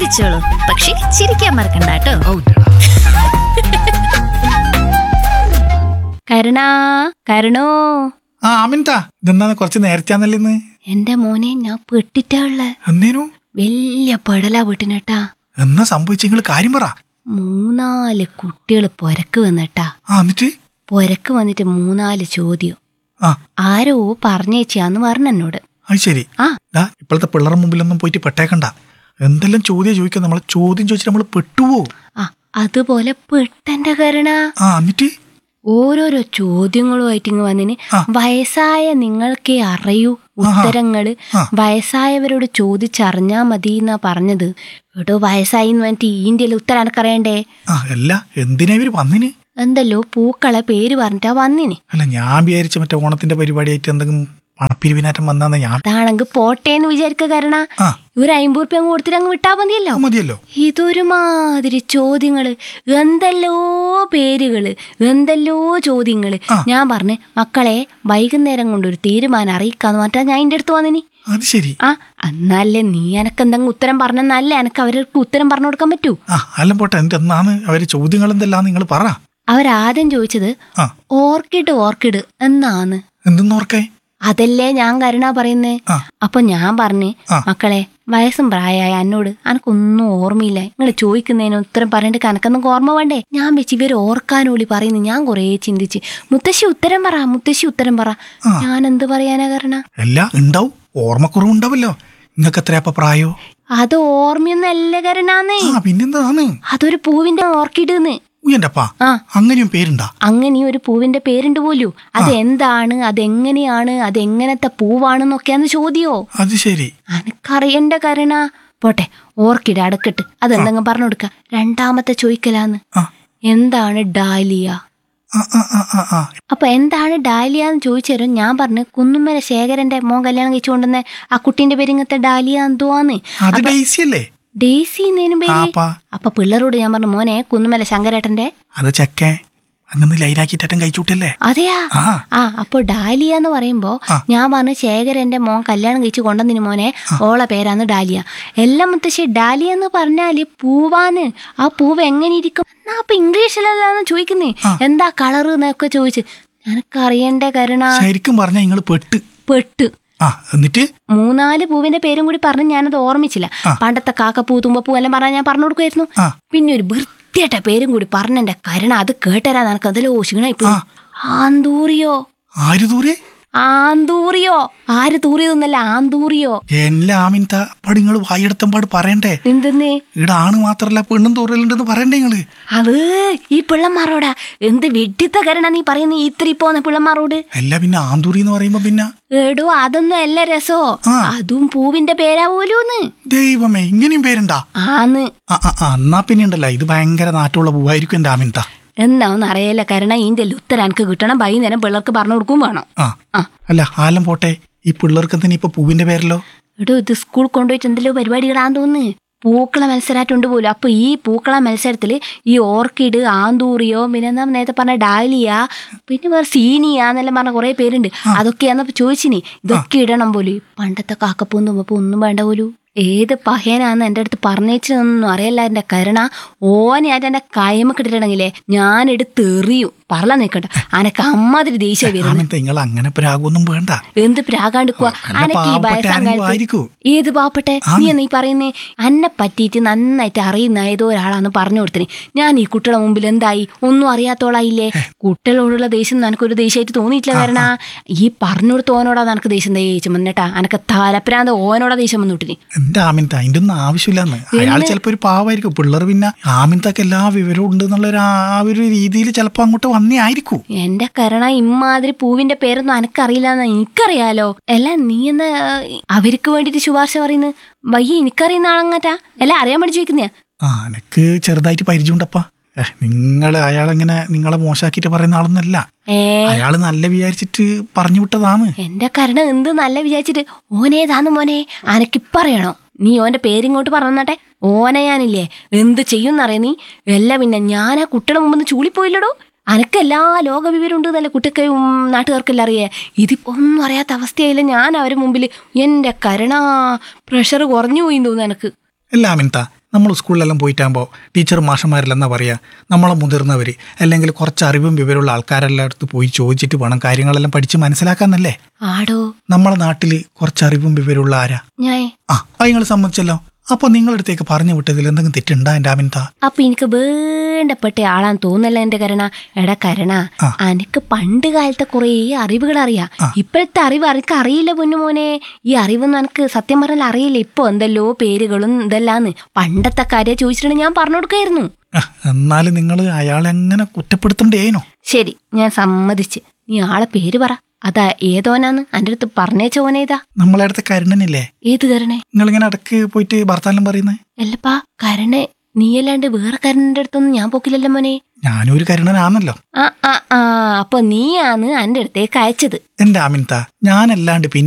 ചിരിച്ചോളൂ പക്ഷെ ചിരിക്കാൻ മറക്കണ്ട കേട്ടോ കരുണാ കരുണോ ആ ആമിൻത ഇതെന്താ കുറച്ച് നേരത്തെയാന്നല്ലേ ഇന്ന് എന്റെ മോനെ ഞാൻ പെട്ടിട്ടാ ഉള്ളെ എന്നേനു വലിയ പെടലാ വീട്ടിനേട്ടാ എന്നാ സംഭവിച്ച നിങ്ങൾ കാര്യം പറ മൂന്നാല് കുട്ടികൾ പൊരക്ക് വന്നിട്ടാ ആ എന്നിട്ട് പൊരക്ക് വന്നിട്ട് മൂന്നാല് ചോദ്യം ആ ആരോ പറഞ്ഞേച്ചാന്ന് പറഞ്ഞു എന്നോട് അത് ശരി ആ ദാ ഇപ്പോഴത്തെ പിള്ളേരുടെ മുമ്പിലൊന്നും പോയിട്ട് പെട്ടേക്കണ്ട എന്തെല്ലാം ചോദ്യം ചോദിക്കാൻ നമ്മൾ ചോദ്യം ചോദിച്ചിട്ട് നമ്മൾ പെട്ടുവോ ആ അതുപോലെ പെട്ടെന്റെ കരുണ ആ എന്നിട്ട് ഓരോരോ ചോദ്യങ്ങളുമായിട്ട് ഇങ്ങ് വന്നിന് ആ. വയസ്സായ നിങ്ങൾക്കേ അറിയൂ ഉത്തരങ്ങള് ആ. വയസ്സായവരോട് ചോദിച്ചറിഞ്ഞാ മതി എന്നാ പറഞ്ഞത് എടോ വയസ്സായി എന്ന് പറഞ്ഞിട്ട് ഈ ഇന്ത്യയിൽ ഉത്തരം എനക്കറിയണ്ടേ ആ അല്ല എന്തിനാ ഇവര് വന്നിന് എന്തല്ലോ പൂക്കളെ പേര് പറഞ്ഞിട്ടാ വന്നിന് അല്ല ഞാൻ വിചാരിച്ച മറ്റേ ഓണത്തിന്റെ പരിപാടിയായിട്ട് എന്തെങ്കിലും പണപ്പിരിവിനാറ്റം വന്നാന്ന് ഞാൻ അതാണെങ്കിൽ പോട്ടെ എന്ന് വിചാരിക്കുക കാരണം ആ ഒരു അമ്പത് റുപ്യ കൊടുത്തിട്ട് അങ്ങ് വിട്ടാ മതിയല്ലോ അത് മതിയല്ലോ ഇതൊരുമാതിരി ചോദ്യങ്ങള് എന്തെല്ലോ പേരുകള് എന്തെല്ലോ ചോദ്യങ്ങള് ആ. ഞാൻ പറഞ്ഞ് മക്കളെ വൈകുന്നേരം കൊണ്ട് ഒരു തീരുമാനം അറിയിക്കാന്ന് പറഞ്ഞാ ഞാൻ എൻ്റെ അടുത്ത് വന്നിനി അത് ശരി ആ എന്നാലേ നീ എനക്ക് എന്തെങ്കിലും ഉത്തരം പറഞ്ഞെന്നല്ലേ എനക്ക് അവർക്ക് ഉത്തരം പറഞ്ഞു കൊടുക്കാൻ പറ്റൂ ആ അല്ല പോട്ടെ എന്നിട്ട് എന്നാണ് അവര് ചോദ്യങ്ങൾ എന്തെല്ലാം നിങ്ങൾ പറ അവരാദ്യം ചോദിച്ചത് ആ ഓർക്കിഡ് ഓർക്കിഡ് എന്നാന്ന് എന്തെന്ന് ഓർക്കേ അതല്ലേ ഞാൻ കരുണ പറയുന്നേ ആ അപ്പൊ ഞാൻ പറഞ്ഞ് ആ. മക്കളെ വയസ്സും പ്രായമായ എന്നോട് അനക്കൊന്നും ഓർമ്മയില്ല നിങ്ങൾ ചോദിക്കുന്നതിന് ഉത്തരം പറയേണ്ട കനക്കൊന്നും ഓർമ്മ വേണ്ടേ ഞാൻ വെച്ച് ഇവർ ഓർക്കാനോളി പറയുന്നു ഞാൻ കുറേ ചിന്തിച്ച് മുത്തശ്ശി ഉത്തരം പറ മുത്തശ്ശി ഉത്തരം പറ ആ. ഞാൻ എന്ത് പറയാനാ കരണ എല്ലാം ഉണ്ടാവും ഓർമ്മക്കുറവ് ഉണ്ടാവല്ലോ നിങ്ങൾക്ക് എത്രയപ്പ പ്രായോ അത് ഓർമ്മയൊന്നല്ല കരണാന്നേ ആ പിന്നെന്താണ് അതൊരു പൂവിന്റെ ഓർക്കിഡ്ന്ന് ഉയ്യൻ്റെപ്പാ ആ അങ്ങനെയും പേരുണ്ടാ അങ്ങനെ ഒരു പൂവിന്റെ പേരുണ്ട് പോലും അതെന്താണ് അതെങ്ങനെയാണ് അതെങ്ങനത്തെ പൂവാണെന്നൊക്കെയാന്ന് ചോദ്യോ അത് ശരി അനക്കറിയണ്ട കരുണ പോട്ടെ ഓർക്കിഡ് അടക്കട്ട് അതെന്തെങ്കിലും പറഞ്ഞു കൊടുക്ക രണ്ടാമത്തെ ചോദിക്കലാന്ന് ആ എന്താണ് ഡാലിയ ആ ആ ആ ആ ആ അപ്പൊ എന്താണ് ഡാലിയ എന്ന് ചോദിച്ചു ഞാൻ പറഞ്ഞു കുന്നുമ്മല ശേഖരന്റെ മോൻ കല്യാണം കഴിച്ചു കൊണ്ടുവന്ന ആ കുട്ടീന്റെ പേര് ഇങ്ങനത്തെ ഡാലിയ എന്തുവാന്ന് അത് ഡേസി അല്ലേ ഡേസി എന്നേനും പേര് ആപ്പാ അപ്പൊ പിള്ളേരോട് ഞാൻ പറഞ്ഞു മോനെ കുന്നുമല ശങ്കരേട്ടന്റെ അത് ചെക്കേ അങ്ങനെ ലൈനാക്കിട്ടേറ്റം കഴിച്ചുവിട്ടല്ലേ അതെയാ ആ ആ അപ്പൊ ഡാലിയ എന്ന് പറയുമ്പോ ആ. ഞാൻ പറഞ്ഞു ശേഖരന്റെ മോൻ കല്യാണം കഴിച്ച് കൊണ്ടുവന്നിന് മോനെ ഓളെ പേരാന്ന് ഡാലിയ എല്ലാം മുത്തശ്ശി ഡാലിയ എന്ന് പറഞ്ഞാല് പൂവാന്ന് ആ പൂവ് എങ്ങനെ ഇരിക്കും എന്നാ അപ്പൊ ഇംഗ്ലീഷിലല്ലാന്ന് ചോദിക്കുന്നേ എന്താ കളറ് എന്നൊക്കെ ചോദിച്ച് എനക്കറിയണ്ടേ കരുണ ശരിക്കും പറഞ്ഞ നിങ്ങൾ പെട്ട് പെട്ട് ആ എന്നിട്ട് മൂന്നാല് പൂവിന്റെ പേരും കൂടി പറഞ്ഞ് ഞാനത് ഓർമ്മിച്ചില്ല പണ്ടത്തെ കാക്കപ്പൂ തുമ്പപ്പൂ എല്ലാം പറഞ്ഞാൽ ഞാൻ പറഞ്ഞു കൊടുക്കുമായിരുന്നു ആ. പിന്നെ ഒരു വൃത്തിയായിട്ട പേരും കൂടി പറഞ്ഞെന്റെ കരുണ അത് കേട്ടരാ നിനക്ക് അതിലോ ക്ഷീണായിപ്പോ ആന്തൂറിയോ ആര് ദൂരെ ആന്തൂറിയോ ആര് തൂറിയതൊന്നല്ല ആന്തൂറിയോ എല്ലാമിൻത പാട് നിങ്ങൾ വായെടുത്തമ്പാട് പറയണ്ടേ എന്തെന്നേ ഇവിടെ ആണ് മാത്രല്ല പെണ്ണും തൂറലുണ്ടെന്ന് പറയണ്ടേ നിങ്ങള് അത് ഈ പിള്ളമാരോടാ എന്ത് വെട്ടിത്ത കരണ നീ പറയുന്ന ഇത്തിരി പോന്ന പിള്ളമാരോട് അല്ല പിന്നെ ആന്തൂറി എന്ന് പറയുമ്പോ പിന്നെ എടോ അതൊന്നും അല്ല രസോ ആ. അതും പൂവിന്റെ പേരാ പോലൂന്ന് ദൈവമേ ഇങ്ങനെയും പേരുണ്ടാ ആന്ന് ആ ആ ആ, എന്നാ പിന്നെ ഉണ്ടല്ലോ ഇത് ഭയങ്കര നാട്ടുള്ള പൂവായിരിക്കും എന്റെ ആമിൻത എന്താന്ന് അറിയില്ല കാരണം ഇതിന്റെ ഉത്തരം എനിക്ക് കിട്ടണം വൈകുന്നേരം പിള്ളേർക്ക് പറഞ്ഞു കൊടുക്കും വേണം ആ ആ അല്ല ആലം പോട്ടെ ഈ പിള്ളേർക്ക് എന്തിനാ ഇപ്പൊ പൂവിന്റെ പേരല്ലോ എടോ ഇത് സ്കൂൾ കൊണ്ടുപോയിട്ട് എന്തെല്ലോ പരിപാടികളാന്ന് തോന്നുന്നു പൂക്കള മത്സരമായിട്ടുണ്ട് പോലും അപ്പൊ ഈ പൂക്കള മത്സരത്തിൽ ഈ ഓർക്കിഡ് ആന്തൂറിയോ പിന്നെ എന്താ നേരത്തെ പറഞ്ഞ ഡാലിയ പിന്നെ വേറെ സീനിയ എന്നെല്ലാം പറഞ്ഞ കുറെ പേരുണ്ട് അതൊക്കെയാന്നപ്പോ ചോദിച്ചിനി ഇതൊക്കെ ഇടണം പോലും പണ്ടത്തെ കാക്കപ്പൂന്ന് തുമ്പപ്പൂ ഒന്നും വേണ്ട പോലും ഏത് പഹയനാന്ന് എൻ്റെ അടുത്ത് പറഞ്ഞേച്ചതൊന്നും അറിയില്ല എൻ്റെ കരുണ ഓനായിട്ട് എൻ്റെ കയമ കിട്ടിട്ടുണ്ടെങ്കിലേ ഞാൻ എടുത്ത് എറിയും പറല നിൽക്കട്ടെ അനക്ക് അമ്മാതിരി ദേഷ്യം വരുന്നു ആമിൻത നിങ്ങൾ അങ്ങനെ പ്രാഗൊന്നും വേണ്ട എന്ത് പ്രാകാണ്ടിക്കുക അല്ല, അനക്ക് ഈ പാവപ്പെട്ട ആരെങ്കിലും ആയിരിക്കൂ. വയസ്സാകാലത്ത് ഏത് പാവട്ടെ നീ നീ പറയുന്നേ അന്നെ പറ്റിയിട്ട് നന്നായിട്ട് അറിയുന്ന ഏതോ ഒരാളാന്ന് പറഞ്ഞു കൊടുത്തിനെ ഞാൻ ഈ കുട്ടിയുടെ മുമ്പിൽ എന്തായി ഒന്നും അറിയാത്തോളായില്ലേ കുട്ടികളോടുള്ള ദേഷ്യം നിനക്കൊരു ദേഷ്യമായിട്ട് തോന്നിയിട്ടില്ല കാരണ ഈ പറഞ്ഞു കൊടുത്ത ഓനോടാ നിനക്ക് ദേഷ്യം ദേഷ്യം വന്നിട്ടാ അനക്ക് തലപ്രാന്ത ഓനോടാ ദേഷ്യം വന്നിട്ടിനി എന്റെ ആമിൻത അതിന്റെ ഒന്നും ആവശ്യമില്ലെന്ന് അയാൾ ചിലപ്പോ ഒരു പാവായിരിക്കും പിള്ളേർ പിന്നെ ആമിൻതക്ക് എല്ലാ വിവരവും ഉണ്ട് എന്നുള്ള ഒരു ആ ഒരു രീതിയിൽ ചിലപ്പോ അങ്ങോട്ട് വന്നേ ആയിരിക്കും എന്റെ കരണ ഇമ്മാതിരി പൂവിന്റെ പേരൊന്നും അനക്കറിയില്ലെന്ന് എനിക്കറിയാലോ അല്ല നീ എന്താ അവർക്ക് വേണ്ടിട്ട് ശുപാർശ പറയുന്നത് വയ്യ എനിക്കറിയുന്ന ആളങ്ങറ്റാ അല്ല അറിയാൻ വേണ്ടി ചോദിക്കുന്നയാ ആ എനക്ക് ചെറുതായിട്ട് പരിചയമുണ്ടപ്പാ നിങ്ങൾ അയാളെങ്ങനെ നിങ്ങളെ മോശാക്കിയിട്ട് പറയുന്ന ആളൊന്നല്ല ഏ അയാള് നല്ല വിചാരിച്ചിട്ട് പറഞ്ഞു വിട്ടതാണ് എന്റെ കരുണ എന്ത് നല്ല വിചാരിച്ചിട്ട് ഓനേതാന്ന് മോനെ അനക്കിപ്പറയണോ നീ ഓന്റെ പേരിങ്ങോട്ട് പറഞ്ഞട്ടെ ഓനെ ഞാനില്ലേ എന്ത് ചെയ്യുന്നറിയ നീ എല്ലാം പിന്നെ ഞാൻ ആ കുട്ടിയുടെ മുമ്പ് ചൂളിപ്പോയില്ലടോ അനക്ക് എല്ലാ ലോക വിവരം ഉണ്ട് എന്നല്ലേ കുട്ടിക്ക് നാട്ടുകാർക്കെല്ലാം അറിയേ ഇതിപ്പോ ഒന്നും അറിയാത്ത അവസ്ഥയായില്ല ഞാൻ അവരുടെ മുമ്പിൽ എന്റെ കരുണ പ്രഷർ കുറഞ്ഞു പോയി തോന്നുന്നു എനക്ക് അല്ല ആമിൻത നമ്മൾ സ്കൂളിലെല്ലാം പോയിട്ടാകുമ്പോൾ ടീച്ചർ മാഷന്മാരെല്ലാം എന്താ പറയുക നമ്മളെ മുതിർന്നവർ അല്ലെങ്കിൽ കുറച്ച് അറിവും വിവരമുള്ള ആൾക്കാരെല്ലാം അടുത്ത് പോയി ചോദിച്ചിട്ട് വേണം കാര്യങ്ങളെല്ലാം പഠിച്ച് മനസ്സിലാക്കാന്നല്ലേ ആടോ നമ്മളെ നാട്ടിൽ കുറച്ച് അറിവും വിവരമുള്ള ആരാ ഞാൻ ആ അത് നിങ്ങൾ സമ്മതിച്ചല്ലോ അപ്പോൾ നിങ്ങളടുത്തേക്ക് പറഞ്ഞു വിട്ടതിൽ എന്തെങ്കിലും തെറ്റുണ്ടാ എൻ്റെ ആമിൻത അപ്പൊ എനിക്ക് വേണ്ടപ്പെട്ട ആളാന്ന് തോന്നല്ല എന്റെ കരണ എടാ കരണ ആ. അനക്ക് പണ്ട് കാലത്തെ കുറേ അറിവുകൾ അറിയാം ആ. ഇപ്പോഴത്തെ അറിവ് അനക്ക് അറിയില്ല പൊന്നുമോനെ ഈ അറിവൊന്നും എനിക്ക് സത്യം പറഞ്ഞാൽ അറിയില്ല ഇപ്പൊ എന്തല്ലോ പേരുകളും ഇതെല്ലാന്ന് പണ്ടത്തെ കാര്യം ചോദിച്ചിട്ടുണ്ടെങ്കിൽ ഞാൻ പറഞ്ഞു കൊടുക്കായിരുന്നു ആ, എന്നാലും നിങ്ങൾ അയാളെ എങ്ങനെ കുറ്റപ്പെടുത്തണ്ടേനോ ശരി ഞാൻ സമ്മതിച്ച് നീ ആളെ പേര് പറ അതാ ഏതോനാന്ന് എൻ്റെ അടുത്ത് പറഞ്ഞേച്ച ഓനേതാ നമ്മളെ അടുത്ത കരുണനില്ലേ ഏത് കരണേ നിങ്ങളിങ്ങനെ ഇടക്ക് പോയിട്ട് ഭർത്താനം പറയുന്നത് അല്ലപ്പാ കരണേ നീയല്ലാണ്ട് വേറെ കരണന്റെ അടുത്തൊന്നും ഞാൻ പോക്കില്ലല്ലോ മോനെ ഞാനും ഒരു കരുണനാണല്ലോ ആ ആ ആ അപ്പൊ നീയാണ് എൻ്റെ അടുത്തേക്ക് അയച്ചത് എൻ്റെ ആമിൻത ഞാനല്ലാണ്ട് പിന്നെ